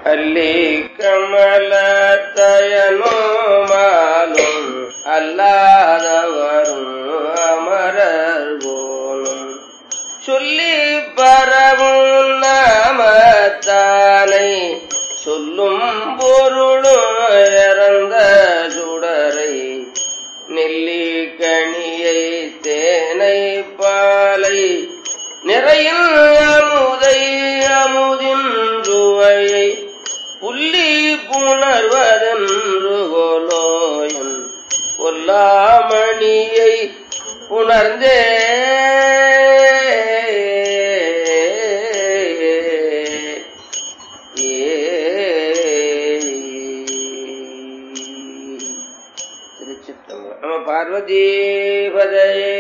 அல்லி கமலத்தயனோமாலும் அல்லாதவரும் அமரர் போனும் சொல்லி பரவும் நாமத்தானை சொல்லும் பொருளும் இறந்த சுடரை நெல்லி கனியை தேனை பாலை நிறையில் அமுதை அமுதின் சுவையை புள்ளி புணர்வதென்று கோலோயன் பொல்லாமணியை உணர்ந்தே திருச்சித்தம்பரம் நம பார்வதீபதையே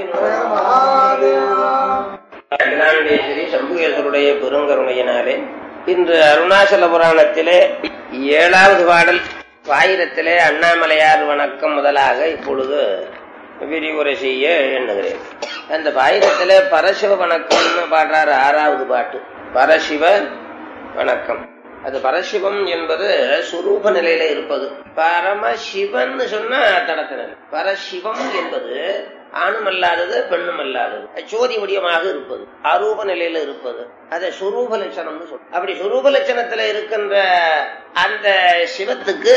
அகிலாண்டேஸ்வரி சம்புகேஸ்வருடைய பெருங்கருணையினாலே இன்று அருணாச்சல புராணத்திலே ஏழாவது பாடல் பாயிரத்திலே அண்ணாமலையார் வணக்கம் முதலாக இப்பொழுது விரிவுரை செய்ய எண்ணுகிறேன் அந்த பாயிரத்திலே பரசிவ வணக்கம்னு பாடுறாரு ஆறாவது பாட்டு பரசிவ வணக்கம் அது பரசிவம் என்பது சுரூப நிலையில இருப்பது பரமசிவன் சொன்னா தடத்த நிலை பரசிவம் என்பது ஆணும் அல்லாதது பெண்ணும் அல்லாதது சோதி வடிவமாக இருப்பது அரூப நிலையில இருப்பது அதை சுரூப லட்சணம்னு சொல்ற அப்படி சுரூப லட்சணத்துல இருக்கின்ற அந்த சிவத்துக்கு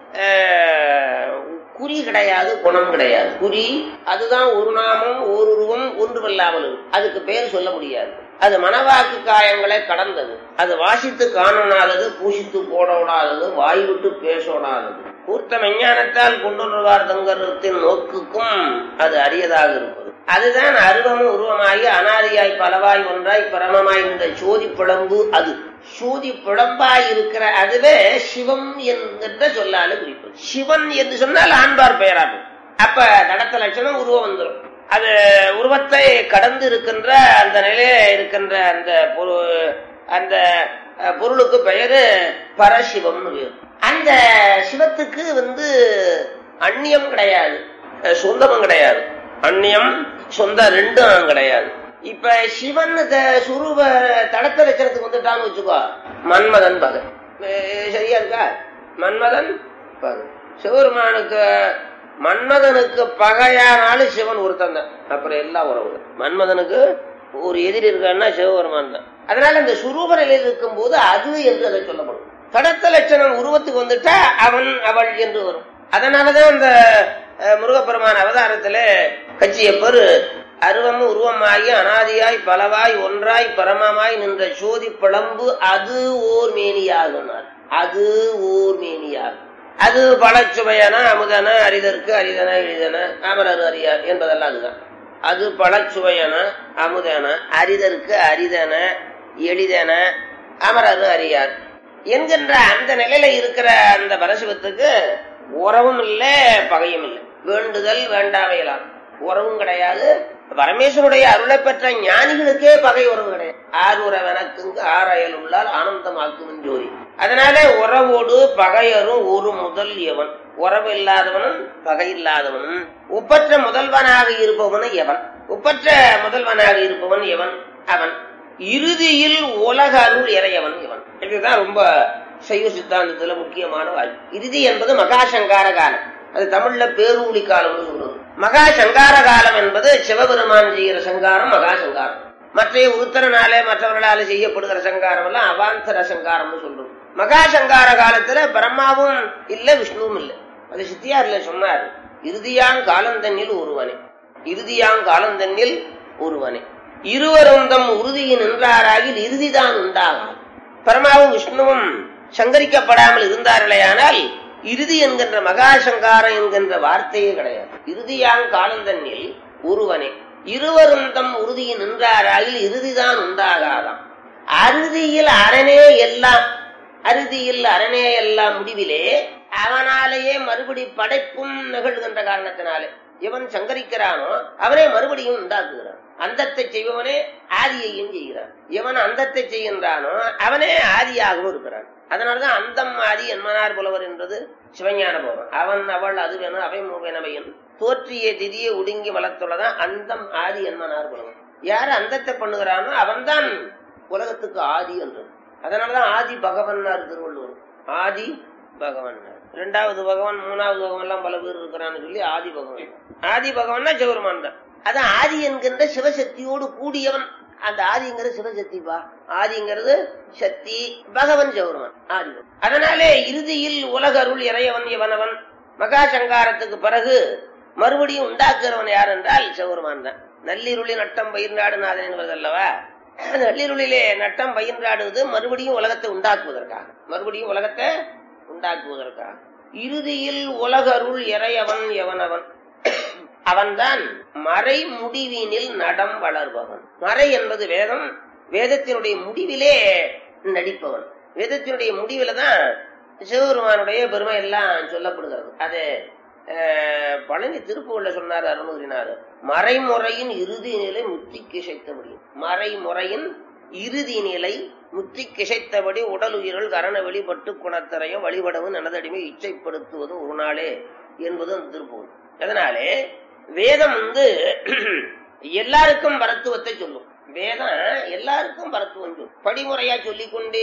ஆஹ், குறி கிடையாது குணம் கிடையாது குறி அதுதான் ஒரு நாமம் ஒரு உருவம் ஒன்றுமல்லாமல் இருக்கும். அதுக்கு பேர் சொல்ல முடியாது அது மனவாக்கு காயங்களை கடந்தது அது வாசித்து காணோனாதது பூசித்து போடோடாதது வாய் விட்டு பேசோடாதது கூர்த்த விஞ்ஞானத்தால் கொண்டுள்ளார் தங்கரத்தின் நோக்குக்கும் அது அரியதாக இருப்பது அதுதான் அருவமும் உருவமாகி அனாதியாய் பலவாய் ஒன்றாய் பரமமாய் இந்த சோதி பிளம்பு அது சூதி பிழம்பாய் இருக்கிற அதுவே சிவம் என்கின்ற சொல்லால குறிப்பது சிவன் என்று சொன்னால் ஆண்பார் பெயராகும் அப்ப நடத்த லட்சணம் உருவம் வந்துடும் அது உருவத்தை கடந்து இருக்கின்ற அந்த நிலையில இருக்கின்ற அந்த பொரு- அந்த அஹ், பொருளுக்கு பெயரு பரசிவம்னு பேரு. அந்த சிவத்துக்கு வந்து அந்நியம் கிடையாது அஹ், சொந்தமும் கிடையாது அந்நியம் சொந்த ரெண்டும் கிடையாது இப்ப சிவன் த- சுரூப தடத்த லட்சணத்துக்கு வந்துட்டான்னு வச்சுக்கோ மன்மதன் பகன் அஹ், சரியா இருக்கா மன்மதன் பகன் சிவருமானுக்கு மன்மதனுக்கு பகையானாலும் சிவன் ஒருத்தன் தான் அப்புறம் எல்லாம் உறவு மன்மதனுக்கு ஒரு எதிரி இருக்கான்னா சிவபெருமான் தான் அதனால இந்த சுரூப நிலையில் இருக்கும் போது அது என்று அதை சொல்லப்படும் தடத்த லட்சணம் உருவத்துக்கு வந்துட்டா அவன் அவள் என்று வரும் அதனாலதான் அந்த அஹ், முருகப்பெருமான் அவதாரத்துல கச்சியப்பர் அருவமும் உருவமாகி அனாதியாய் பலவாய் ஒன்றாய் பரமமாய் நின்ற சோதி பிளம்பு அது ஓர் மேனியாகுனார் அது ஓர் மேனியாகும் அது பழச்சுவையன அமுதன அரிதற்கு அரிதன எளிதன அமரர் அறியார் என்பதெல்லாம் அதுதான் அது பழச்சுவையன அமுதன அரிதற்கு அரிதன எளிதன அமரர் அறியார் என்கின்ற அந்த நிலையில இருக்கிற அந்த பரசிவத்துக்கு உறவும் இல்லை பகையும் இல்லை வேண்டுதல் வேண்டாமையலாம் உறவும் கிடையாது பரமேஸ்வருடைய அருளை பெற்ற ஞானிகளுக்கே பகை உறவு கிடையாது ஆர் உறவெனக்குங்கு ஆரையல் உள்ளால் ஆனந்தமாக்கும் ஜோதி அதனால உறவோடு பகையரும் ஒரு முதல் எவன் உறவு இல்லாதவனும் பகை இல்லாதவனும் ஒப்பற்ற முதல்வனாக இருப்பவனும் எவன் ஒப்பற்ற முதல்வனாக இருப்பவன் எவன் அவன் இறுதியில் உலக அருள் இறையவன் இவன் இதுதான் ரொம்ப சைவ சித்தாந்தத்துல முக்கியமான வாய்ப்பு இறுதி என்பது மகாசங்கார காலம் அது தமிழ்ல பேரூழி காலம்னு சொல்றது மகா சங்கார காலம் என்பது சிவபெருமான் செய்கிற சங்காரம் மகா சங்காரம் மற்ற உருத்தரனாலே மற்றவர்களால செய்யப்படுகிற சங்காரம் எல்லாம் அவாந்தர சங்காரம்னு சொல்றோம் மகா சங்கார காலத்துல பிரம்மாவும் இல்ல விஷ்ணுவும் இல்ல அது சித்தியார்ல சொன்னார் இறுதியாங் காலந்தன்னில் ஒருவனே இறுதியாங் காலந்தன்னில் ஒருவனே இருவரும் தம் உறுதியின் நின்றாராகில் இறுதிதான் உண்டாகும் பரமாவும் விஷ்ணுவும் சங்கரிக்கப்படாமல் இருந்தார்களேயானால் இறுதி என்கின்ற மகாசங்காரம் என்கின்ற வார்த்தையே கிடையாது இறுதியாங் காலந்தன்னில் ஒருவனே இருவரும் தம் உறுதியில் நின்றாராகில் இறுதிதான் உண்டாகாதாம் அறுதியில் அரணே எல்லாம் அறுதியில் அரணே எல்லாம் முடிவிலே அவனாலேயே மறுபடி படைப்பும் நிகழ்கின்ற காரணத்தினாலே எவன் சங்கரிக்கிறானோ அவனே மறுபடியும் உண்டாக்குகிறான் அந்தத்தை செய்பவனே ஆதியையும் செய்கிறான் எவன் அந்தத்தை செய்கின்றானோ அவனே ஆதியாகவும் இருக்கிறான் அதனாலதான் அந்தம் ஆதி என்மனார் புலவர் என்றது சிவஞான போவன் அவன் அவள் அது வேணும் அவை மூவெனவையும் தோற்றிய திதியை ஒடுங்கி வளர்த்துள்ளதான் அந்தம் ஆதி என்மனார் புலவர் யாரு அந்தத்தை பண்ணுகிறானோ அவன்தான் உலகத்துக்கு ஆதி என்று அதனாலதான் ஆதி பகவன்னார் திருவள்ளுவர் ஆதி பகவன் ரெண்டாவது பகவான் மூணாவது பகவான் எல்லாம் பல பேர் இருக்கிறான்னு சொல்லி ஆதி பகவான் ஆதி பகவான்னா சிவருமான் தான் அதான் ஆதி என்கின்ற சிவசக்தியோடு கூடியவன் அந்த ஆதிங்கிறது சிவசக்திப்பா ஆதிங்கிறது சக்தி பகவன் சிவருமான் ஆதி அதனாலே இறுதியில் உலகருள் இறையவன் எவனவன் மகா சங்காரத்துக்கு பிறகு மறுபடியும் உண்டாக்குறவன் யார் என்றால் சிவருமான் தான் நள்ளிருளி நட்டம் பயிர்நாடு நாதன் என்பது அல்லவா அந்த நள்ளிருளிலே நட்டம் பயின்றாடுவது மறுபடியும் உலகத்தை உண்டாக்குவதற்காக மறுபடியும் உலகத்தை உண்டாக்குவதற்காக இறுதியில் உலகருள் இறையவன் எவனவன் அவன்தான் மறை முடிவினில் நடம் வளர்பவன் மறை என்பது வேதம் வேதத்தினுடைய முடிவிலே நடிப்பவன் வேதத்தினுடைய முடிவில தான் சிவபெருமானுடைய பெருமை எல்லாம் சொல்லப்படுகிறது அது அஹ், பழனி திருப்புகள்ல சொன்னார் அருணகிரினார் மறைமுறையின் இறுதி நிலை முத்தி கிசைத்த முடியும் மறைமுறையின் இறுதி நிலை முத்தி கிசைத்தபடி உடல் உயிர்கள் கரண வெளிப்பட்டு குணத்தரையும் வழிபடவும் எனதடிமை இச்சைப்படுத்துவது ஒரு நாளே என்பது அந்த திருப்புகழ் அதனாலே வேதம் வந்து எல்லாருக்கும் பரத்துவத்தை சொல்லும் வேதம் எல்லாருக்கும் பரத்துவம் சொல்லும் படிமுறையா சொல்லிக்கொண்டே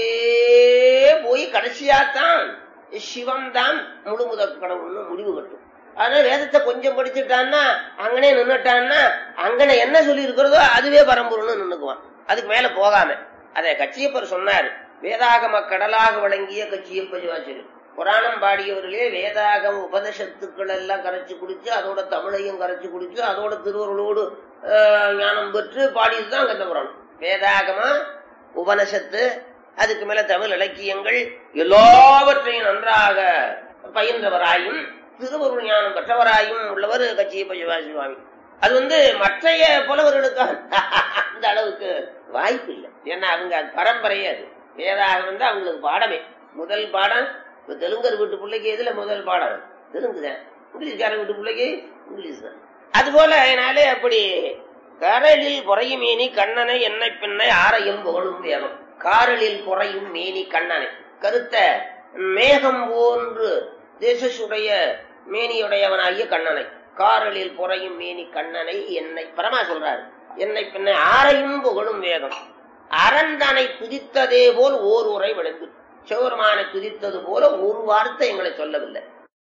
போய் கடைசியாத்தான் சிவம் தான் முழுமுதற் கடவுள்னு முடிவு கட்டும் அதனால வேதத்தை கொஞ்சம் படிச்சுட்டான்னா அங்கனே நின்னுட்டான்னா அங்கன என்ன சொல்லி இருக்கிறதோ அதுவே பரம்பொருள்னு நின்னுக்குவான் அதுக்கு மேல போகாம அதை கச்சியப்பர் சொன்னார் வேதாகம கடலாக வழங்கிய கச்சியப்ப சிவாச்சரி புராணம் பாடியவர்களே வேதாகம உபதேசத்துக்கள் எல்லாம் கரைச்சு குடிச்சு அதோட தமிழையும் கரைச்சு குடிச்சு அதோட திருவருளோடு ஆஹ், ஞானம் பெற்று பாடியதுதான் கந்த புராணம் வேதாகம உபனிஷத்து அதுக்கு மேல தமிழ் இலக்கியங்கள் எல்லாவற்றையும் நன்றாக பயின்றவராயும் திருவருள் ஞானம் பெற்றவராயும் உள்ளவர் கச்சியப்ப சிவாஜி சுவாமி அது வந்து மற்றைய புலவர்களுக்கு அந்த அளவுக்கு வாய்ப்பு இல்லை ஏன்னா அவங்க அது பரம்பரையே அது வேதாகம் வந்து அவங்களுக்கு பாடமே முதல் பாடம் இப்ப தெலுங்கர் வீட்டு பிள்ளைக்கு எதுல முதல் பாடம் தெலுங்கு தான் இங்கிலீஷ்காரன் வீட்டு பிள்ளைக்கு இங்கிலீஷ் தான் அதுபோல அதனாலே அப்படி கரலில் குறையும் மேனி கண்ணனை என்னை பின்னை ஆரையும் புகழும் வேகம் காரலில் குறையும் மேனி கண்ணனை கருத்த மேகம் போன்று தேசசுடைய மேனியுடையவனாகிய கண்ணனை காரலில் குறையும் மேனி கண்ணனை என்னை பரமா சொல்றாரு என்னை பின்ன ஆரையும் புகழும் வேகம் அரந்தனை துதித்ததே போல் ஓர் உரை விளங்கு சிவருமானை துதித்தது போல ஒரு வார்த்தை எங்களை சொல்லவில்லை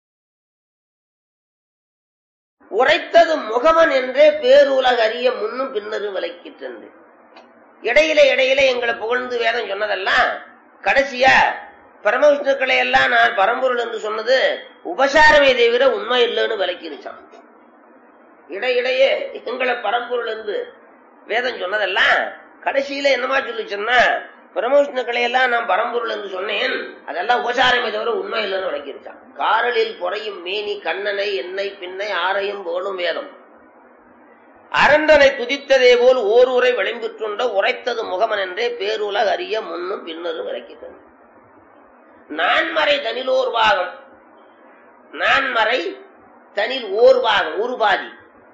உரைத்தது முகமன் என்றே பேருலக அறிய முன்னும் பின்னரும் விளக்கிற்று இடையில இடையில எங்களை புகழ்ந்து வேதம் சொன்னதெல்லாம் கடைசியா பரம விஷ்ணுக்களை எல்லாம் நான் பரம்பொருள் என்று சொன்னது உபசாரமே தவிர உண்மை இல்லைன்னு விளக்கிருச்சான் இடையிடையே எங்களை பரம்பொருள் என்று வேதம் சொன்னதெல்லாம் கடைசியில என்னமா சொல்லிச்சுன்னா பிரமவிஷ்ணுக்களை எல்லாம் நான் பரம்பொருள் என்று சொன்னேன் அதெல்லாம் உபசாரமே தவிர உண்மை இல்லைன்னு விளக்கிருச்சான் காரலில் குறையும் மேனி கண்ணனை என்னை பின்னை ஆரையும் போலும் வேதம் அரண்டனை துதித்ததே போல் ஓர் உரை விளம்பிற்றுண்ட உரைத்தது முகமன் என்றே பேருலக அறிய முன்னும் பின்னரும் விளக்கிட்டது நான்மறை தனிலோர் பாகம் நான்மறை தனில் ஓர் பாகம் ஒரு பாதி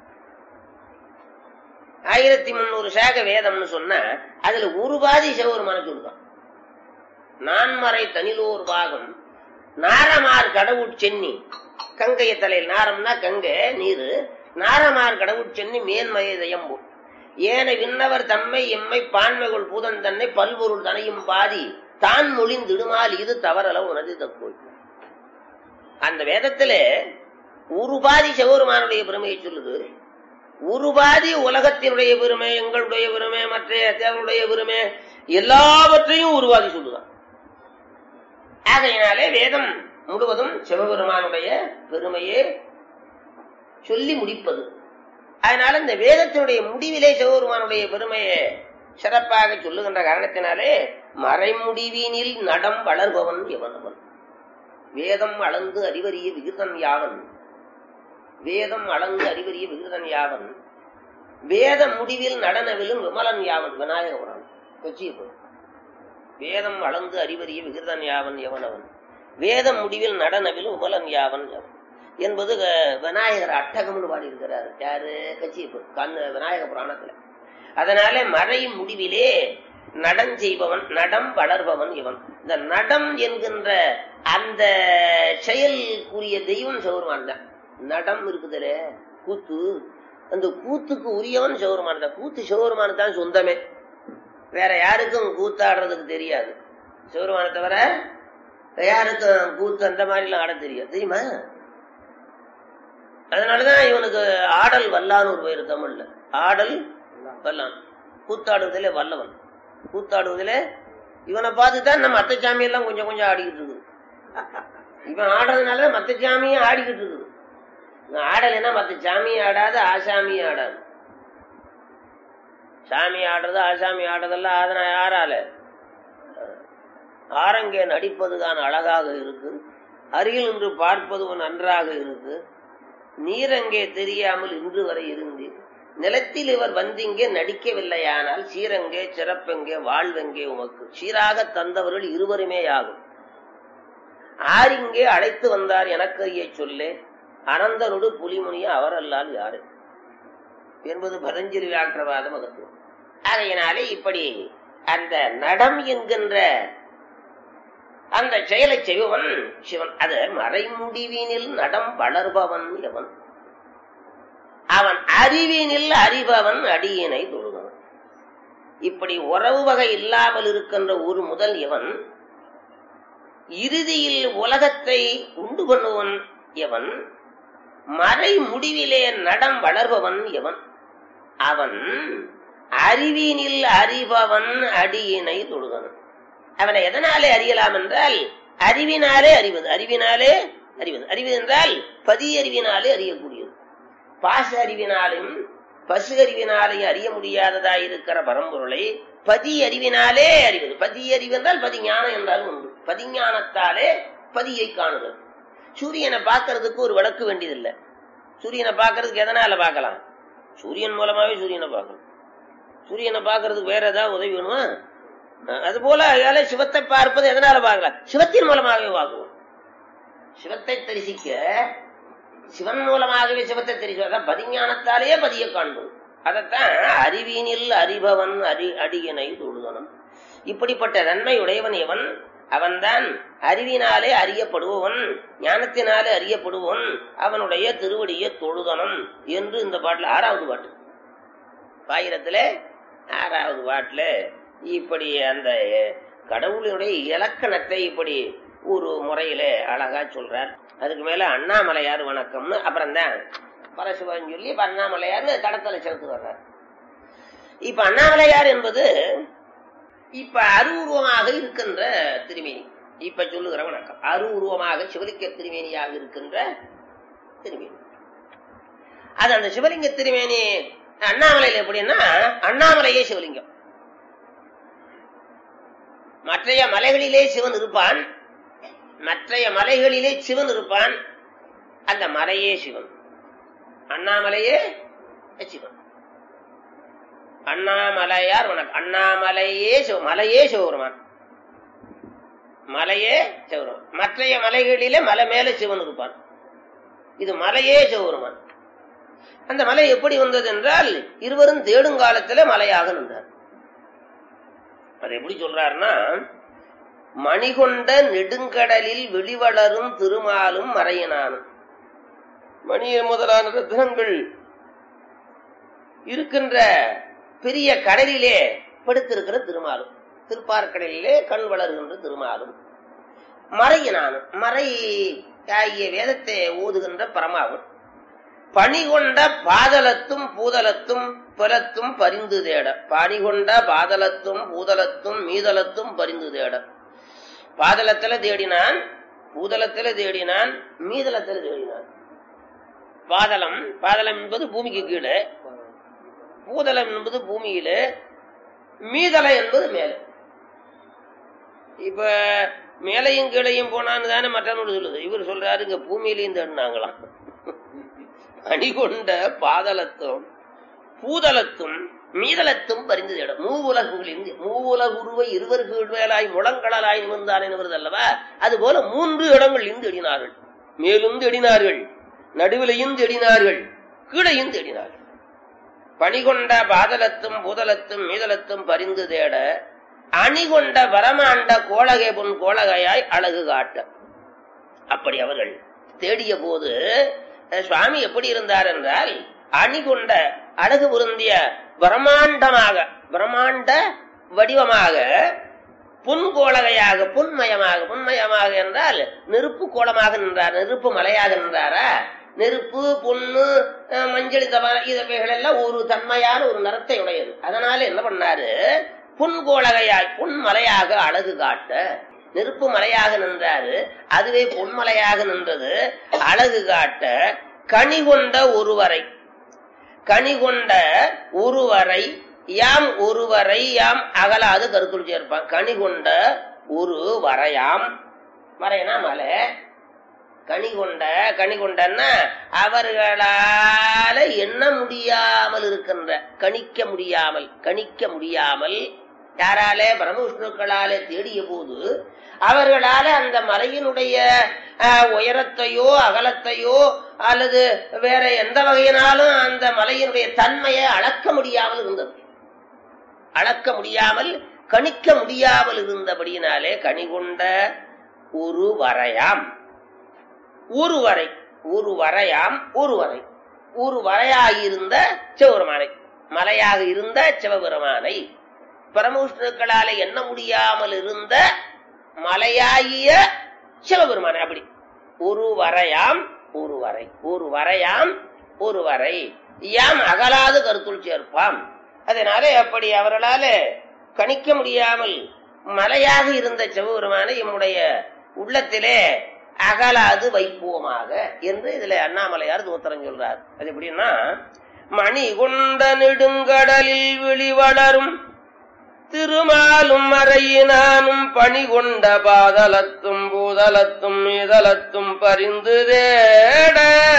ஆயிரத்தி முன்னூறு சாக வேதம்னு சொன்னா அதுல ஒரு பாதி சிவபெருமான சொல்லுதான் நான்மறை தனிலோர் பாகம் நாரமார் கடவுட் சென்னி கங்கைய தலையில் நாரம்னா கங்கை நீரு நாரமார் கடவுட் சென்னி மேன்மையை தயம்பு ஏன விண்ணவர் தம்மை எம்மை பான்மைகள் பூதன் தன்னை பல்பொருள் தனையும் பாதி தான் மொழிந்திடுமால் இது தவறல உனது தக்கோய் அந்த வேதத்திலே ஒரு பாதி சிவபெருமானுடைய பெருமையை சொல்லுது ஒரு பாதி உலகத்தினுடைய பெருமை எங்களுடைய பெருமை மற்ற தேவனுடைய பெருமை எல்லாவற்றையும் உருவாதி சொல்லுதான் ஆகையினாலே வேதம் முழுவதும் சிவபெருமானுடைய பெருமையே சொல்லி முடிப்பது அதனால இந்த வேதத்தினுடைய முடிவிலே சிவபெருமானுடைய பெருமையை சிறப்பாக சொல்லுகின்ற காரணத்தினாலே மறைமுடிவினில் நடம் வளர்பவன் எவனவன் வேதம் அளந்து அறிவறிய விகிதன் யாவன் வேதம் அளந்து அறிவறிய விகிதன் யாவன் வேத முடிவில் நடனவிலும் விமலன் யாவன் விநாயகபுரம் கொச்சியபுரம் வேதம் அளந்து அறிவறிய விகிதன் யாவன் எவனவன் வேத முடிவில் நடனவிலும் விமலன் யாவன் எவன் என்பது அஹ், விநாயகர் அட்டகம்னு பாடி இருக்கிறார் யாரு கச்சியப்பூர் கண் விநாயக புராணத்துல அதனால மறை முடிவிலே நடம் செய்பவன் நடம் வளர்பவன் இவன் இந்த நடம் என்கின்ற அந்த செயலுக்குரிய தெய்வம் சிவருமான் தான் நடம் இருக்குதுல கூத்து அந்த கூத்துக்கு உரியவன் சிவருமான் தான் கூத்து சிவருமான் தான் சொந்தமே வேற யாருக்கும் கூத்தாடுறதுக்கு தெரியாது சிவருமான தவிர யாருக்கும் கூத்து அந்த மாதிரி எல்லாம் ஆட தெரியும் தெரியுமா அதனாலதான் இவனுக்கு ஆடல் வல்லான்னு ஒரு பேரு தமிழ்ல ஆடல் வல்லான் கூத்தாடுவதிலே வல்லவன் கூத்தாடுவதிலே இவனை பார்த்து தான் நம்ம அத்தை சாமி எல்லாம் கொஞ்சம் கொஞ்சம் ஆடிக்கிட்டு இருக்குது இவன் ஆடுறதுனால மத்த சாமியும் ஆடிக்கிட்டு இருக்குது இவன் ஆடலைன்னா மத்த சாமியும் ஆடாது ஆசாமியும் ஆடாது சாமி ஆடுறது ஆசாமி ஆடுறதெல்லாம் அதனை யாரால ஆரங்கே நடிப்பதுதான் அழகாக இருக்கு அருகில் நின்று பார்ப்பது நன்றாக இருக்கு நீரங்கே தெரியாமல் இன்று வரை இருந்து நிலத்தில் இவர் வந்திங்கே நடிக்கவில்லையானால் சீரங்கே சிறப்பெங்கே வாழ்வெங்கே உமக்கு சீராக தந்தவர்கள் இருவருமே ஆகும் ஆரிங்கே அழைத்து வந்தார் எனக்கரிய சொல்லே அனந்தனோடு புலிமுனிய அவரல்லால் யாரு என்பது பதஞ்சலி வியாக்கிரவாத மகத்துவம் அதையினாலே இப்படி அந்த நடம் என்கின்ற அந்த செயலை செய்பவன் சிவன் அது மறைமுடிவினில் நடம் வளர்பவன் எவன் அவன் அறிவினில் அறிபவன் அடியினை தொழுபவன் இப்படி உறவு வகை இல்லாமல் இருக்கின்ற ஒரு முதல் எவன் இறுதியில் உலகத்தை உண்டு பண்ணுவன் எவன் மறை முடிவிலே நடம் வளர்பவன் எவன் அவன் அறிவினில் அறிபவன் அடியினை தொழுகவன் அவனை எதனாலே அறியலாம் என்றால் அறிவினாலே அறிவது அறிவினாலே அறிவது அறிவு என்றால் பதி அறிவினாலே அறியக்கூடியது பாச அறிவினாலும் பசு அறிவினாலையும் அறிய முடியாததா இருக்கிற பரம்பொருளை பதி அறிவினாலே அறிவது பதி அறிவு என்றால் பதி ஞானம் என்றாலும் உண்டு பதிஞானத்தாலே பதியை காணுதல் சூரியனை பார்க்கறதுக்கு ஒரு விளக்கு வேண்டியதில்லை சூரியனை பார்க்கறதுக்கு எதனால பார்க்கலாம் சூரியன் மூலமாவே சூரியனை பார்க்கணும் சூரியனை பார்க்கறதுக்கு வேற ஏதாவது உதவி வேணுமா அது போல அதால சிவத்தை பார்ப்பது எதனால பார்க்கலாம் சிவத்தின் மூலமாகவே பார்க்குவோம் சிவத்தை தரிசிக்க சிவன் மூலமாகவே சிவத்தை தரிசிக்க பதிஞானத்தாலேயே பதிய காண்போம் அதைத்தான் அறிவினில் அறிபவன் அறி அடியனை தொழுதனம் இப்படிப்பட்ட நன்மை உடையவன் எவன் அவன்தான் அறிவினாலே அறியப்படுபவன் ஞானத்தினாலே அறியப்படுவன் அவனுடைய திருவடிய தொழுதனம் என்று இந்த பாட்டுல ஆறாவது பாட்டு பாயிரத்துல ஆறாவது பாட்டுல இப்படி அந்த கடவுளுடைய இலக்கணத்தை இப்படி ஒரு முறையில அழகா சொல்றார் அதுக்கு மேல அண்ணாமலையார் வணக்கம்னு அப்புறம் தான் பரசுவன் சொல்லி இப்ப அண்ணாமலையார்னு தடத்தலை செலுத்து வர்றார் இப்ப அண்ணாமலையார் என்பது இப்ப அருவுருவமாக இருக்கின்ற திருமேனி இப்ப சொல்லுகிற வணக்கம் அருவுருவமாக சிவலிங்க திருமேனியாக இருக்கின்ற திருமேனி அது அந்த சிவலிங்க திருமேனி அண்ணாமலையில் எப்படின்னா அண்ணாமலையே சிவலிங்கம் மற்றைய மலைகளிலே சிவன் இருப்பான் மற்றைய மலைகளிலே சிவன் இருப்பான் அந்த மலையே சிவன் அண்ணாமலையே சிவன் அண்ணாமலையார் வணக்கம் அண்ணாமலையே சிவ மலையே சிவபெருமான் மலையே சிவபெருமான் மற்றைய மலைகளிலே மலை மேல சிவன் இருப்பான் இது மலையே சிவபெருமான் அந்த மலை எப்படி வந்தது என்றால் இருவரும் தேடும் காலத்திலே மலையாக நின்றார் அது எப்படி சொல்றாருன்னா மணிகொண்ட நெடுங்கடலில் வெளிவளரும் திருமாலும் மறையினானும் மணி முதலான ரத்னங்கள் இருக்கின்ற பெரிய கடலிலே படுத்திருக்கிற திருமாலும் திருப்பார்கடலிலே கண் வளர்கின்ற திருமாலும் மறையினானும் மறை ஆகிய வேதத்தை ஓதுகின்ற பரமாவும் பணிகொண்ட பாதலத்தும் பூதலத்தும் புலத்தும் பரிந்து தேட பணிகொண்ட பாதலத்தும் பூதலத்தும் மீதலத்தும் பரிந்து தேட பாதலத்துல தேடினான் பூதலத்துல தேடினான் மீதலத்துல தேடினான் பாதலம் பாதலம் என்பது பூமிக்கு கீழே பூதலம் என்பது பூமியில மீதல என்பது மேல இப்ப மேலையும் கீழையும் போனான்னு தானே மற்றவனோடு சொல்லுது இவர் சொல்றாரு இங்க பூமியிலையும் தேடினாங்களாம் அணிகொண்ட பாதலத்தும் பூதலத்தும் மீதலத்தும் பரிந்து தேடும் மூவுலகுகளின் மூவுலகுருவை இருவர் கீழ்வேலாய் முழங்களாய் நிமிர்ந்தான் என்பது அல்லவா அது போல மூன்று இடங்கள் இருந்து எடினார்கள் மேலும் தேடினார்கள் நடுவிலையும் தேடினார்கள் கீழையும் தேடினார்கள் பணிகொண்ட பாதலத்தும் பூதலத்தும் மீதலத்தும் பரிந்து தேட அணிகொண்ட வரமாண்ட கோலகை பொன் கோலகையாய் அழகு காட்ட அப்படி அவர்கள் தேடிய போது சுவாமி எப்படி இருந்தார் என்றால் அணிகொண்ட அழகு பொருந்திய பிரம்மாண்டமாக பிரம்மாண்ட வடிவமாக புன்கோளகையாக புன்மயமாக புன்மயமாக என்றால் நெருப்பு கோலமாக நின்றார் நெருப்பு மலையாக நின்றாரா நெருப்பு பொண்ணு அஹ், மஞ்சள் இந்த மாதிரி இவைகள் எல்லாம் ஒரு தன்மையான ஒரு நிறத்தை உடையது அதனால என்ன பண்ணாரு புன்கோளகையாய் புன்மலையாக அழகு காட்ட நெருப்பு மலையாக நின்றாரு அதுவே பொன்மலையாக நின்றது அழகு காட்ட கனி கொண்ட ஒருவரை கனி கொண்ட ஒருவரை யாம் ஒருவரை யாம் அகலாது கருத்துள் சேர்ப்பான் கனி கொண்ட ஒரு வரையாம் வரைனா மலை கனி கொண்ட கனி கொண்டன்னா அவர்களால எண்ண முடியாமல் இருக்கின்ற கணிக்க முடியாமல் கணிக்க முடியாமல் யாராலே பிரம்மவிஷ்ணுக்களாலே தேடிய போது அவர்களால அந்த மலையினுடைய அஹ், உயரத்தையோ அகலத்தையோ அல்லது வேற எந்த வகையினாலும் அந்த மலையினுடைய தன்மையை அளக்க முடியாமல் இருந்தது அளக்க முடியாமல் கணிக்க முடியாமல் இருந்தபடியினாலே கனி கொண்ட ஒரு வரையாம் ஒரு வரை ஒரு வரையாம் ஒரு வரை ஒரு வரையாயிருந்த சிவபெருமானை மலையாக இருந்த சிவபெருமானை பரமவிஷ்ணுக்களால எண்ண முடியாமல் இருந்த மலையாகிய சிவபெருமானை அப்படி ஒரு வரையாம் ஒரு வரை ஒரு வரையாம் ஒரு வரை யாம் அகலாது கருத்துள் சேர்ப்பாம் அதனால அப்படி அவர்களால கணிக்க முடியாமல் மலையாக இருந்த சிவபெருமானை எம்முடைய உள்ளத்திலே அகலாது வைப்போமாக என்று இதுல அண்ணாமலையார் தோத்திரம் சொல்றார் அது எப்படின்னா மணி கொண்ட நெடுங்கடலில் வெளிவளரும் திருமாலும் மறையினானும் பணி கொண்ட பாதலத்தும் பூதலத்தும் மீதலத்தும் பரிந்து தேட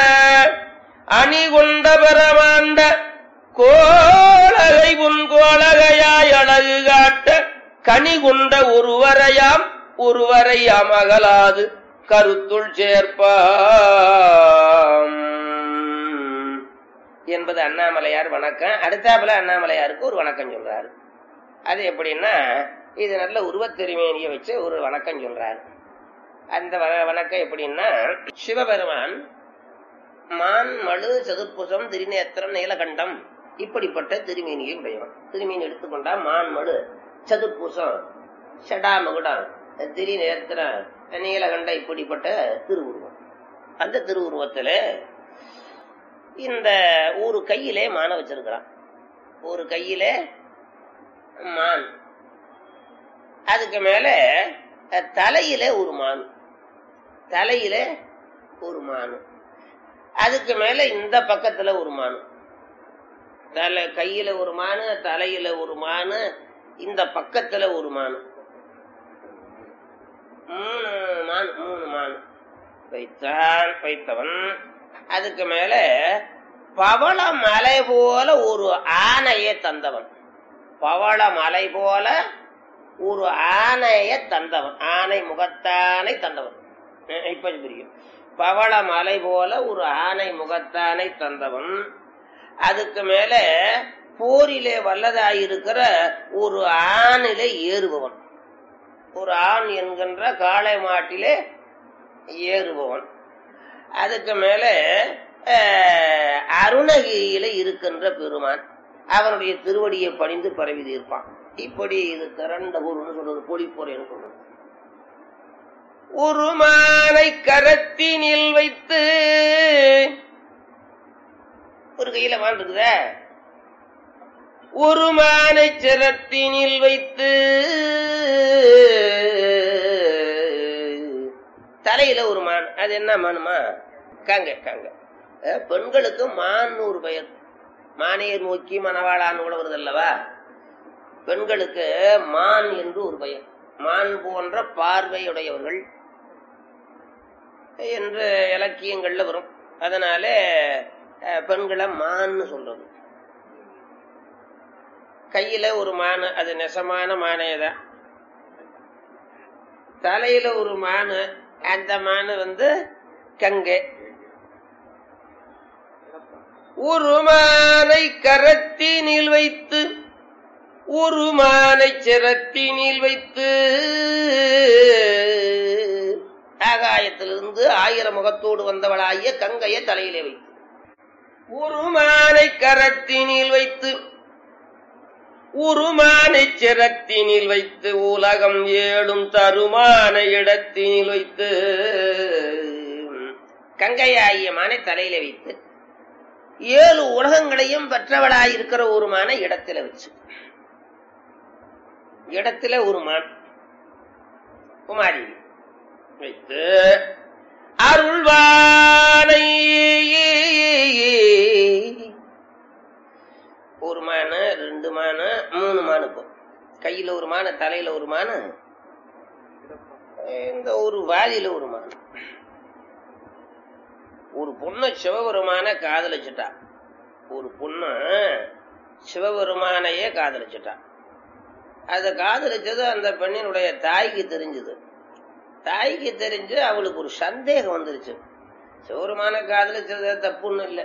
அணி கொண்ட பரமாண்ட கோளகை உன் கோளகையாய் அழகு காட்ட கனி கொண்ட ஒருவரையாம் ஒருவரை அமகலாது கருத்துள் சேர்ப்பாம் என்பது அண்ணாமலையார் வணக்கம் அடுத்தாப்புல அண்ணாமலையாருக்கு ஒரு வணக்கம் சொல்றாரு அது எப்படின்னா இது நல்ல உருவத்திருமேனிய வச்சு ஒரு வணக்கம் சொல்றாரு அந்த வ- வணக்கம் எப்படின்னா சிவபெருமான் மான் மழு சதுர்புசம் திருநேத்திரம் நீலகண்டம் இப்படிப்பட்ட திருமேனியை உடையவன் திருமீன் எடுத்துக்கொண்டா மான் மழு சதுர்பூசம் ஷடாமகுடம் திரிநேத்திரம் நீலகண்டம் இப்படிப்பட்ட திருவுருவம் அந்த திருவுருவத்துல இந்த ஒரு கையிலே மான வச்சிருக்கிறான் ஒரு கையிலே மான் அதுக்கு மேல அஹ், தலையில ஒரு மான் தலையில ஒரு மான் அதுக்கு மேல இந்த பக்கத்துல ஒரு மான் தலை கையில ஒரு மானு தலையில ஒரு மானு இந்த பக்கத்துல ஒரு மானு மூணு மான் மூணு மான் வைத்தான் வைத்தவன் அதுக்கு மேல பவள மலை போல ஒரு ஆணையை தந்தவன் பவள மலை போல ஒரு ஆணைய தந்தவன் ஆனை முகத்தானை தந்தவன் அஹ் இப்ப புரியும் பவள மலை போல ஒரு ஆனை முகத்தானை தந்தவன் அதுக்கு மேல போரிலே வல்லதாயிருக்கிற ஒரு ஆணிலே ஏறுபவன் ஒரு ஆண் என்கின்ற காளை மாட்டிலே ஏறுபவன் அதுக்கு மேல அஹ், அருணகிரியில இருக்கின்ற பெருமான் அவனுடைய திருவடியை பணிந்து பரவி தீர்ப்பான் இப்படி இது திரண்ட பொருள்னு சொல்றது பொழிப்பொறைன்னு சொல்றது ஒரு மானை கரத்தினில் வைத்து ஒரு கையில மான் இருக்குதே ஒரு மானை சிரத்தினில் வைத்து தலையில ஒரு மான் அது என்ன மானுமா காங்க காங்க அஹ் பெண்களுக்கு மான் ஒரு பெயர் மானியர் நோக்கி மணவாளான்னு கூட வருது அல்லவா பெண்களுக்கு மான் என்று ஒரு பெயர் மான் போன்ற பார்வையுடையவர்கள் என்று இலக்கியங்கள்ல வரும் அதனால அஹ், பெண்களை மான்னு சொல்றது கையில ஒரு மானு அது நெசமான மானையதான் தலையில ஒரு மானு அந்த மானு வந்து கங்கை ஒரு மானை கரத்தினில் வைத்து ஒரு மானை சிரத்தினில் வைத்து ஆகாயத்திலிருந்து ஆயிரம் முகத்தோடு வந்தவளாகிய கங்கையை தலையிலே வைத்து ஒரு மானை கரத்தினில் வைத்து உருமான சிரத்தினில் வைத்து உலகம் ஏழும் தருமான இடத்தினில் வைத்து கங்கையாகிய மானை தலையில வைத்து ஏழு உலகங்களையும் பெற்றவளாயிருக்கிற ஒரு மானை இடத்துல வச்சு இடத்துல ஒரு மான் குமாரி வைத்து அருள்வானை ஒரு மானு ரெண்டு மானு மூணு மானு இப்போ கையில ஒரு மானு தலையில ஒரு மானு இந்த ஒரு வாதியில ஒரு மானு ஒரு பொண்ணு சிவபெருமான காதலிச்சுட்டா ஒரு பொண்ணு சிவபெருமானையே காதலிச்சுட்டா அத காதலிச்சது அந்த பெண்ணினுடைய தாய்க்கு தெரிஞ்சது தாய்க்கு தெரிஞ்சு அவளுக்கு ஒரு சந்தேகம் வந்துருச்சு சிவபெருமான காதலிச்சது தப்புன்னு இல்லை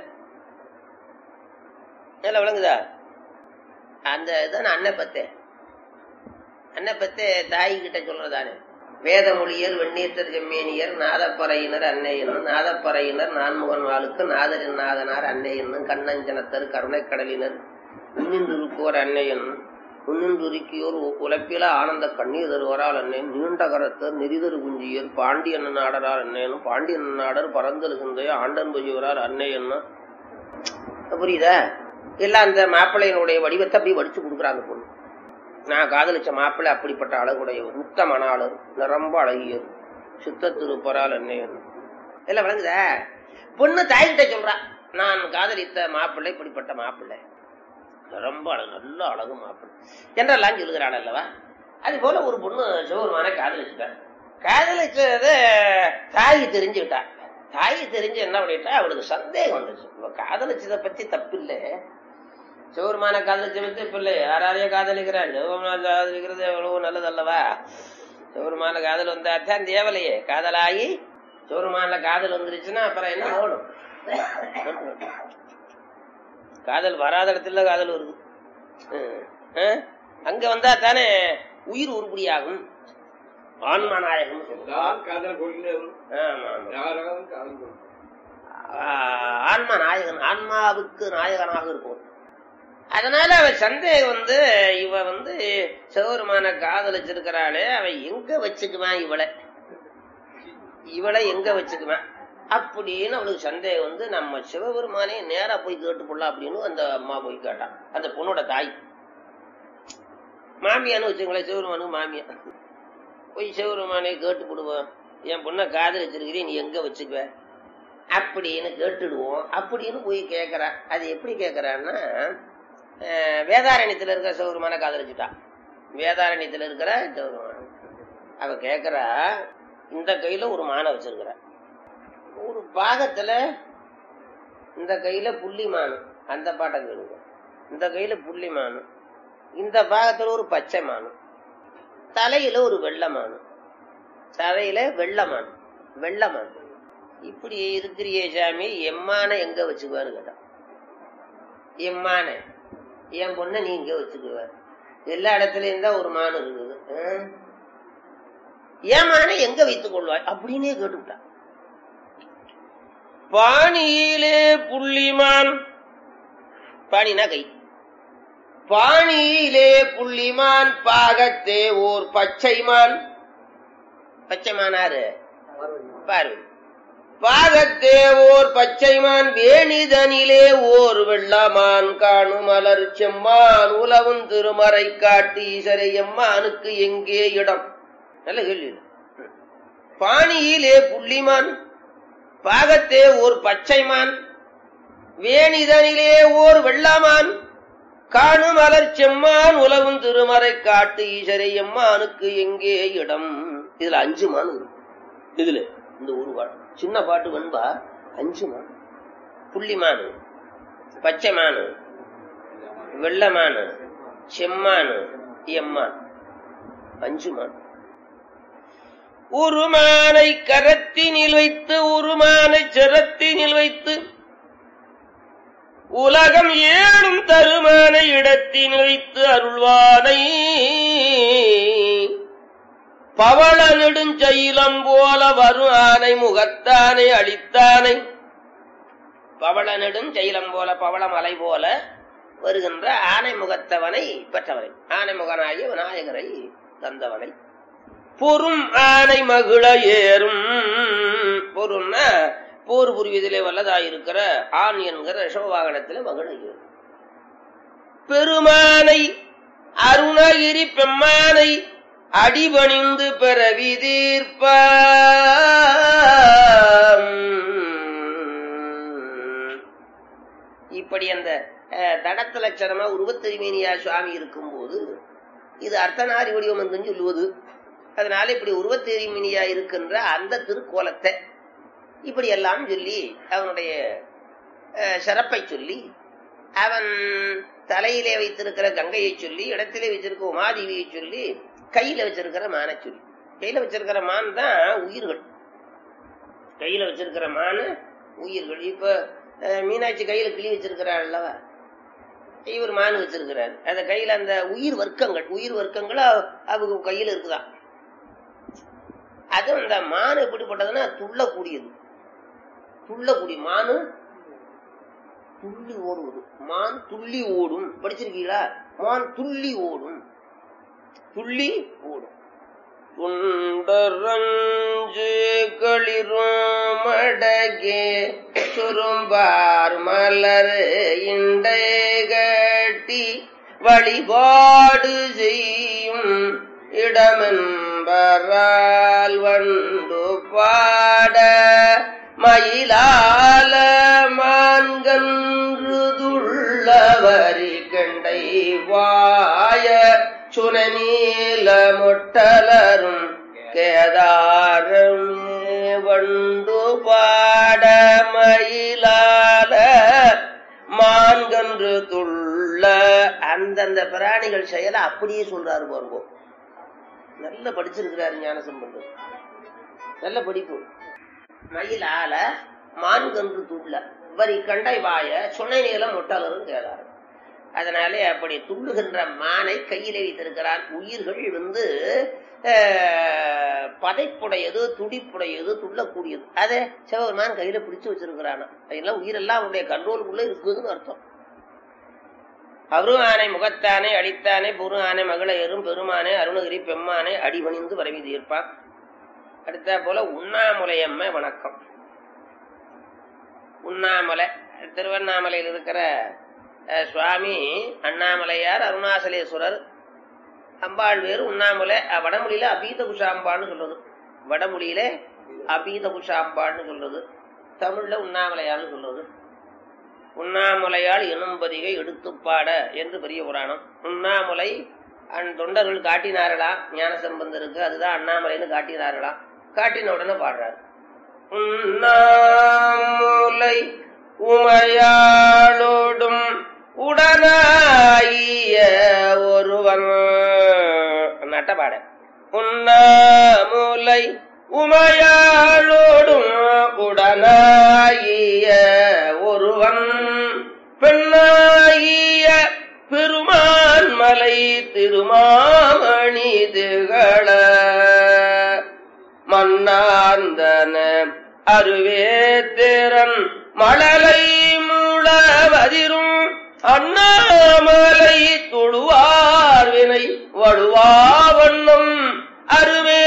இல்ல விளங்குதா அந்த இதான் அன்னப்பத்தே அன்னப்பத்தே தாய் கிட்ட சொல்றதானே வேதமொழியர் வெண்ணீர்த்தர் செம்மேனியர் நாதப்பறையினர் அன்னையனும் நாதப்பறையினர் நான்முகன் வாளுக்கு நாதரின் நாதனார் அன்னையனும் கண்ணஞ்சனத்தர் கருணைக்கடலினர் உன்னின்றிருப்போர் அன்னையன் உன்னின்றிருக்கியோர் உழைப்பில ஆனந்த கண்ணீர் தருவரால் அன்னையன் நீண்ட கரத்தர் நெறிதரு குஞ்சியர் பாண்டியன் நாடரார் அன்னையனும் பாண்டியன் நாடர் பறந்தழுகின்ற ஆண்டன் பொஜிவரால் அன்னையன்னு புரியுதா எல்லாம் அந்த மாப்பிள்ளையினுடைய வடிவத்தை அப்படி வடிச்சு கொடுக்குறாங்க பொண்ணு நான் காதலிச்ச மாப்பிள்ளை அப்படிப்பட்ட அழகுடையவர் முத்த மணாளர் நிரம்ப அழகியர் சுத்த திருப்பரால் என்னையர் எல்லாம் விளங்குதா பொண்ணு தாய்கிட்ட சொல்றா நான் காதலித்த மாப்பிள்ளை இப்படிப்பட்ட மாப்பிள்ளை ரொம்ப அழகு நல்ல அழகு மாப்பிள்ளை என்றெல்லாம் சொல்லுகிறாள் அல்லவா அது போல ஒரு பொண்ணு சிவபெருமான காதலிச்சுட்டா காதலிச்சத தாய் தெரிஞ்சுக்கிட்டா தாய் தெரிஞ்சு என்ன பண்ணிட்டா அவளுக்கு சந்தேகம் வந்துச்சு இவ காதலிச்சதை பத்தி தப்பு இல்லை சிவபெருமான காதலிச்ச பத்தி இப்ப இல்லை யாராரையும் காதலிக்கிறான் சிவபெருமான காதலிக்கிறது எவ்வளவு நல்லது அல்லவா சிவபெருமான காதல் வந்தாத்தான் தேவலையே காதலாகி சிவபெருமான காதல் வந்துருச்சுன்னா அப்புறம் என்ன ஓடும் காதல் வராத இடத்துல காதல் வருது ஹம். ஹம்? அங்க வந்தா தானே உயிர் உருப்படியாகும் ஆன்மா நாயகம் நான் காதல் கொள்கிறேன் ஆமா ஆமா யாராவது காதல் கொள்கிறேன் ஆஹ் ஆன்மா நாயகன் ஆன்மாவுக்கு நாயகனாக இருக்கும் அதனால அவ சந்தேகம் வந்து இவ வந்து சிவபெருமான காதலிச்சிருக்கிறாளே அவ எங்க வச்சுக்குவான் இவளை இவளை எங்க வச்சுக்குவான் அப்படின்னு அவளுக்கு சந்தேகம் வந்து நம்ம சிவபெருமானே நேரா போய் கேட்டு போடலாம் அப்படின்னு அந்த அம்மா போய் கேட்டான் அந்த பொண்ணோட தாய் மாமியான்னு வச்சுங்களேன் சிவபெருமானுக்கு மாமியா போய் சிவபெருமானே கேட்டு போடுவோம் என் பொண்ணை காதலிச்சிருக்கிறேன் நீ எங்க வச்சுக்குவ அப்படின்னு கேட்டுடுவோம் அப்படின்னு போய் கேட்கறா அது எப்படி கேட்கறான்னா அஹ், வேதாரண்யத்துல இருக்கிற சிவபெருமான காதலிச்சுட்டா வேதாரண்யத்துல இருக்கிற சிவபெருமான அவ கேட்கறா இந்த கையில ஒரு மானை வச்சிருக்கிற ஒரு பாகத்துல இந்த கையில புள்ளி மானு அந்த பாட்டை கேளுங்க இந்த கையில புள்ளி மானு இந்த பாகத்துல ஒரு பச்சை மானு தலையில ஒரு வெள்ளை மானு தலையில வெள்ளை மானு வெள்ளை மானு இப்படி இருக்கிறியே சாமி எம்மான எங்க வச்சுக்குவான்னு கேட்டான் எம்மான என் பொண்ணை நீ இங்க வச்சுக்குவ எல்லா இடத்துலயும் தான் ஒரு மான் இருக்குது ஆ? என் மானை எங்க வைத்துக் கொள்வாய் அப்படின்னே கேட்டுவிட்டான் பாணியிலே புள்ளிமான் பாணினா கை பாணியிலே புள்ளிமான் பாகத்தே ஓர் பச்சைமான் பச்சைமானாரு பார்வை பாகத்தே ஓர் பச்சைமான் வேணிதனிலே ஓர் வெள்ளமான் காணும் மலர் செம்மான் உலவும் திருமறை காட்டி ஈசரை எம்மானுக்கு எங்கே இடம் நல்ல கேள்வி இது. பாணியிலே புள்ளிமான் பாகத்தே ஓர் பச்சைமான் வேணிதனிலே ஓர் வெள்ளமான் காணும் மலர் செம்மான் உலவும் திருமறை காட்டு ஈசரை எம்மானுக்கு எங்கே இடம் இதுல அஞ்சு மான் இருக்கு இதுல இந்த ஒரு பாட்டு சின்ன பாட்டு வெண்பா அஞ்சு மான் புள்ளிமானு பச்சை மானு வெள்ளமானு செம்மானு எம்மான் அஞ்சு மான் உருமானை கரத்தினில் வைத்து உருமானை சிரத்தினில் வைத்து உலகம் ஏழும் தருமான இடத்தினில் வைத்து அருள்வானை பவள நெடுஞ்செயிலம் போல வரும் ஆனை முகத்தானை அழித்தானை பவள நெடுஞ்செயிலம் போல பவள மலை போல வருகின்ற ஆனை முகத்தவனை பெற்றவனை ஆனை முகனாகிய விநாயகரை தந்தவனை பொறும் ஆனை மகிழ ஏறும் பொறும்னா போர் புரிவதிலே வல்லதாயிருக்கிற ஆண் என்கிற ரிஷபவாகனத்திலே மகிழ ஏறும் பெருமானை அருணகிரி பெம்மானை அடிபணிந்து பிறவி தீர்ப்ப இப்படி அந்த அஹ், தடத்த லட்சணமா உருவத்திருமேனியா சுவாமி இருக்கும்போது இது அர்த்தநாரி வடிவம் என்று சொல்லுவது அதனால இப்படி உருவத்திருமேனியா இருக்கின்ற அந்த திருக்கோலத்தை இப்படி எல்லாம் சொல்லி அவனுடைய அஹ், சிறப்பை சொல்லி அவன் தலையிலே வைத்திருக்கிற கங்கையை சொல்லி இடத்திலே வச்சிருக்க உமாதேவியை சொல்லி கையில வச்சிருக்கிற மானை சொல்லி கையில வச்சிருக்கிற மான் தான் உயிர்கள் கையில வச்சிருக்கிற மான் உயிர்கள் இப்ப அஹ், மீனாட்சி கையில கிளி வச்சிருக்கிறாள் அல்லவா இவர் மான் வச்சிருக்கிறார் அந்த கையில அந்த உயிர் வர்க்கங்கள் உயிர் வர்க்கங்கள் அவ- அவங்க கையில இருக்குதான் அது அந்த மான் எப்படிப்பட்டதுன்னா துள்ளக்கூடியது துள்ளக்கூடிய மானு துள்ளி ஓடுவது மான் துள்ளி ஓடும் படிச்சிருக்கீங்களா மான் துள்ளி ஓடும் துள்ளி ஓடும் துண்டரஞ்சு களிரும் மடகே சுரும்பார் மலர் இண்டை கட்டி வழிபாடு செய்யும் இடமென்பரால் வண்டு பாட மயிலால மான்கன்று துள்ளவரி கண்டை வாய சுனநீல முட்டலரும் கேதாரமே வண்டு பாட மயிலால மான்கன்று துள்ள அந்தந்த பிராணிகள் செயலை அப்படியே சொல்றாரு பாருங்க நல்ல படிச்சிருக்கிறாரு ஞானசம்பந்தர் நல்ல படிப்பு மயிலால மான்கன்று துள்ள வரி கண்டை வாய சுனை நீளம் முட்டாளரும் கேளார் அதனாலே அப்படி துள்ளுகின்ற மானை கையிலே வைத்திருக்கிறான் உயிர்கள் வந்து அஹ், பதைப்புடையது துடிப்புடையது துள்ளக்கூடியது அதை சிவபெருமான் கையில பிடிச்சு வச்சிருக்கிறானா அதெல்லாம் உயிரெல்லாம் அவருடைய கண்ட்ரோலுக்குள்ள இருக்குதுன்னு அர்த்தம் அவரும் ஆனை முகத்தானே அடித்தானே பொறு ஆனை மகள எறும் பெருமானே அருணகிரி பெம்மானே அடிபணிந்து வரவி தீர்ப்பான் அடுத்த போல உண்ணாமுலையம்ம வணக்கம் உண்ணாமலை திருவண்ணாமலையில் இருக்கிற அஹ், சுவாமி அண்ணாமலையார் அருணாசலேஸ்வரர் அம்பாள் வேறு உண்ணாமலை அஹ், வடமொழியில அபீத குஷாம்பான்னு சொல்றது வடமொழியில அபீத குஷாம்பான்னு சொல்றது தமிழ்ல உண்ணாமலையான்னு சொல்றது உண்ணாமுலையால் எனும்பதிகை எடுத்துப்பாட என்று பெரிய புராணம் உண்ணாமுலை அந் தொண்டர்கள் காட்டினார்களாம் ஞான சம்பந்தருக்கு அதுதான் அண்ணாமலைன்னு காட்டினார்களாம் காட்டின உடனே பாடுறாரு உண்ணாமுலை உமையாளோடும் உடனாகிய ஒருவன் நட்டபாட உண்ணாமுலை உமையாளோடும் உடனாகிய ஒருவன் பெண்ணாகிய பெருமான் மலை திருமாமணி திகழ மன்னார்ந்தன அருவே திறன் மழலை முழவதிரும் அண்ணாமலை தொழுவார் வினை வழுவா வண்ணம் அருவே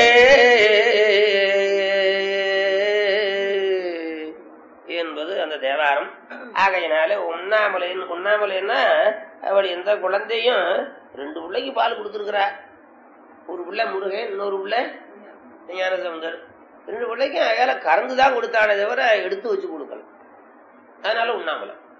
என்பது அந்த தேவாரம் ஆகையினால உண்ணாமலை உண்ணாமலைன்னா அவள் எந்த குழந்தையும் ரெண்டு பிள்ளைக்கு பால் கொடுத்துருக்கிறா ஒரு பிள்ளை முருகன் இன்னொரு பிள்ளை ஞானசமுதர் ரெண்டு பிள்ளைக்கும் அகையால கறந்து தான் கொடுத்தானே தவிர எடுத்து வச்சு கொடுக்கல அதனால உண்ணாமலை